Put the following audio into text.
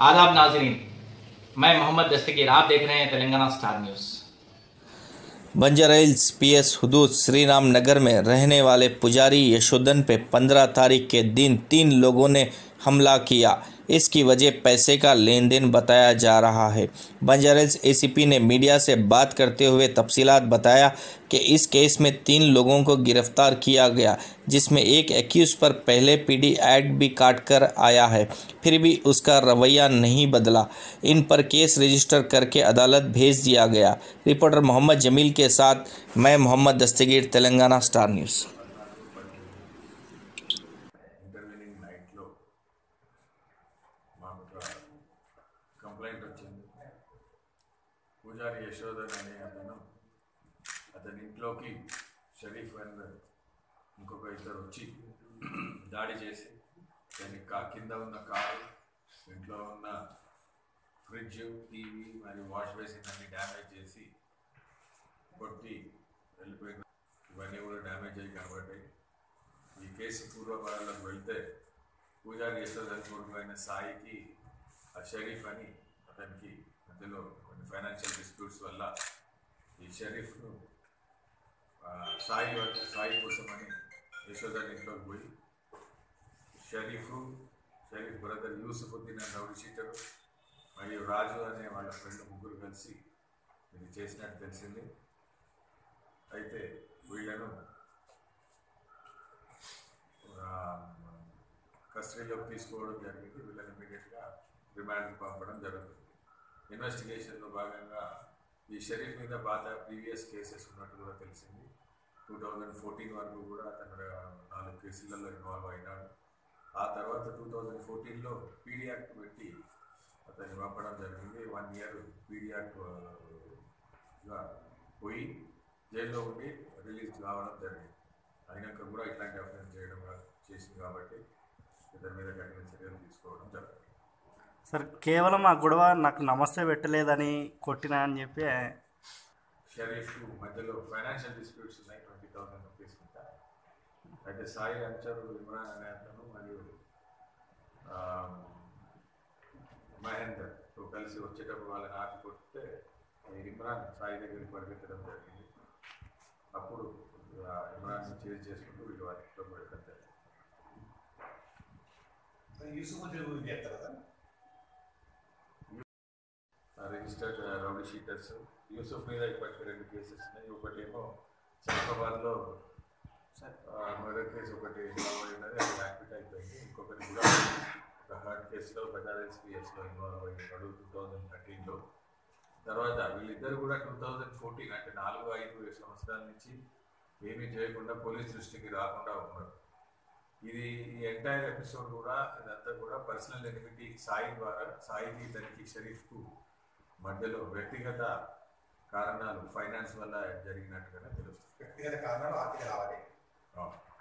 आदाब नाजरीन मैं मोहम्मद दस्तगीर आप देख रहे हैं Telangana star news Banjara PS हदूद श्री राम नगर में रहने वाले पुजारी यशोधन पे 15 तारीख के दिन तीन लोगों ने हमला किया इसकी वजह पैसे का लेन देन बताया जा रहा है बंजारेल्स एसीपी ने मीडिया से बात करते हुए तफसीलात बताया कि इस केस में तीन लोगों को गिरफ्तार किया गया जिसमें एक एक्यूज पर पहले पीडी एक्ट भी काट कर आया है फिर भी उसका रवैया नहीं बदला इन पर केस रजिस्टर करके अदालत भेज दिया गया रिपोर्टर मोहम्मद जमील के साथ मैं मोहम्मद दस्तगीर तेलंगाना स्टार न्यूज़ ఇంటర్వ్యూనింగ్ నైట్లో మాకు ఒక కంప్లైంట్ వచ్చింది పూజారి యశోధన్ అనే అతను అతని ఇంట్లోకి షరీఫ్ అండ్ ఇంకొక ఇద్దరు వచ్చి దాడి చేసి దాని కా కింద ఉన్న కారు ఇంట్లో ఉన్న ఫ్రిడ్జ్ టీవీ మరియు వాష్ బేసిన్ అన్ని డ్యామేజ్ చేసి కొట్టి వెళ్ళిపోయిన ఇవన్నీ కూడా డ్యామేజ్ అయ్యి కనబడ్డాయి ఈ కేసు పూర్వపరాలకు వెళ్తే పూజారి యశోధన్ కొడుకుైన సాయికి ఆ షరీఫ్ అని అతనికి మధ్యలో కొన్ని ఫైనాన్షియల్ డిస్ప్యూట్స్ వల్ల ఈ షరీఫ్ను ఆ, సాయి వద్ద- సాయి కోసమని యశోధన్ ఇంట్లోకి పోయి షరీఫ్ షరీఫ్ బ్రదర్ యూసుఫుద్దీన్ అనే రౌడీ షీటరు మరియు రాజు అనే వాళ్ళ ఫ్రెండ్ ముగ్గురు కలిసి ఇది చేసినట్టు తెలిసింది అయితే వీళ్ళను ఆ, కస్టడీలోకి తీసుకోవడం జరిగింది వీళ్ళని ఇమీడియట్గా రిమాండ్కి పంపడం జరుగుతుంది ఇన్వెస్టిగేషన్లో భాగంగా ఈ షరీఫ్ మీద బాధ ప్రీవియస్ కేసెస్ ఉన్నట్టు కూడా తెలిసింది టూ థౌజండ్ ఫోర్టీన్ వరకు కూడా అతను నాలుగు కేసులలో ఇన్వాల్వ్ అయినాడు ఆ తర్వాత టూ థౌజండ్ ఫోర్టీన్లో పీడీ యాక్ట్ పెట్టి అతన్ని పంపడం జరిగింది వన్ ఇయర్ పీడీ యాక్ట్ గా పోయి జైల్లో ఉండి రిలీజ్ కావడం జరిగింది అయినాక కూడా ఇట్లాంటి అఫెన్స్ చేయడం చేసింది కాబట్టి ఇతని మీద కఠిన చర్యలు తీసుకోవడం జరుగుతుంది సార్ కేవలం ఆ గొడవ నాకు నమస్తే పెట్టలేదని కొట్టినా అని చెప్పి షరీఫ్ మధ్యలో ఫైనాన్షియల్ డిస్ప్యూట్స్ ఉన్నాయి ట్వంటీ థౌసండ్ రూపీస్ కింద అయితే సాయి అంచరు ఇమ్రాన్ అనే అతను మరియు ఆ, మహేందర్ తో కలిసి వచ్చేటప్పుడు వాళ్ళని ఆపి కొడితే ఈ ఇమ్రాన్ సాయి దగ్గరికి పరిగెత్తడం జరిగింది అప్పుడు ఆ, ఇమ్రాన్ చేజ్ చేసుకుంటూ వీళ్ళు వాటిలో పడటం జరిగింది యూసుఫ్ గురించి చెప్తారు కదా రిజిస్టర్డ్ రౌడీ షీటర్స్ యూసుఫ్ మీద ఇప్పటికి రెండు కేసెస్ ఉన్నాయి ఒకటి ఏమో సికింద్రాబాద్లో మర్డర్ కేసు ఒకటి ఇన్వాల్వ్ అయి ఉన్నది అది యాక్టివేట్ అయిపోయింది ఇంకొకటి కూడా ఒక హార్ట్ కేసులో బజారెన్స్ పిఎస్లో ఇన్వాల్వ్ అయి ఉన్నాడు టూ థౌజండ్ థర్టీన్లో తర్వాత వీళ్ళిద్దరు కూడా టూ థౌజండ్ ఫోర్టీన్ అంటే నాలుగు ఐదు సంవత్సరాల నుంచి ఏమీ చేయకుండా పోలీస్ దృష్టికి రాకుండా ఉన్నారు ఇది ఈ ఎంటైర్ ఎపిసోడ్ కూడా ఇదంతా కూడా పర్సనల్ ఎనిమిటీ సాయి ద్వారా సాయికి తనకి షరీఫ్కు మధ్యలో వ్యక్తిగత కారణాలు ఫైనాన్స్ వల్ల జరిగినట్టుగానే తెలుస్తుంది వ్యక్తిగత కారణాలు ఆర్థిక రావాలి అవును.